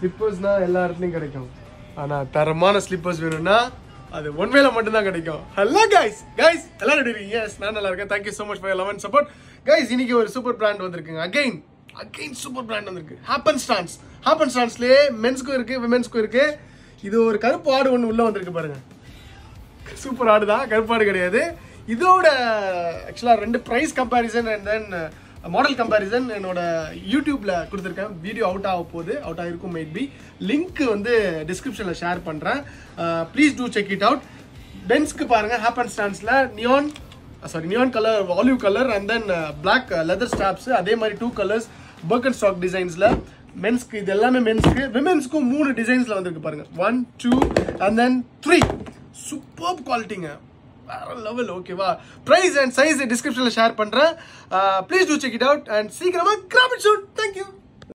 ஸ்லிப்பர்ஸ்னா எல்லா இடத்துலையும் கிடைக்கும் ஆனா தரமான ஸ்லிப்பர்ஸ் வேணும்னா அது ஒன்வேல மட்டும்தான் கிடைக்கும் ஹலோ கைஸ் கைஸ் எல்லாரும் எப்படி இருக்கீங்க Yes, நான் நல்லா இருக்கேன் thank you so much for loving support guys இன்னைக்கு ஒரு சூப்பர் பிராண்ட் வந்திருக்குங்க அகைன் அகைன் சூப்பர் பிராண்ட் வந்திருக்கு ஹாப்பன் ஸ்டான்ஸ் ஹாப்பன் ஸ்டான்ஸ்லேயே மென்ஸ்க்கும் இருக்கு விமென்ஸ்க்கும் இருக்கு இது ஒரு கருப்பு ஆடு ஒன்று உள்ள வந்திருக்கு பாருங்க சூப்பர் ஆடு தான் கருப்பாடு கிடையாது இதோட ஆக்சுவலாக ரெண்டு price comparison and then model comparison என்னோட யூடியூப்ல கொடுத்துருக்கேன் வீடியோ அவுட் ஆக போகுது அவுட் ஆகிருக்கும் மைட் பி லிங்க் வந்து டிஸ்கிரிப்ஷனில் ஷேர் பண்ணுறேன் please do check it out பென்ஸ்க்கு பாருங்க ஹாப்பன் ஸ்டாண்ட்ஸில் neon sorry neon colour olive colour and then black leather straps அதே மாதிரி டூ கலர்ஸ் பர்கன் ஸ்டாக் டிசைன்ஸில் மென்ஸ்க்கு இது எல்லாமே மென்ஸ்க்கு விமென்ஸ்க்கும் மூணு டிசைன்ஸில் வந்திருக்கு பாருங்க one two and then three super குவாலிட்டிங்க வேற லெவல் ஓகேவா ப்ரைஸ் அண்ட் சைஸ் டிஸ்கிரிப்ஷனில் ஷேர் பண்ணுறேன் please do check it out and சீக்கிரமாக கிராமிட் ஷூட் தேங்க்யூ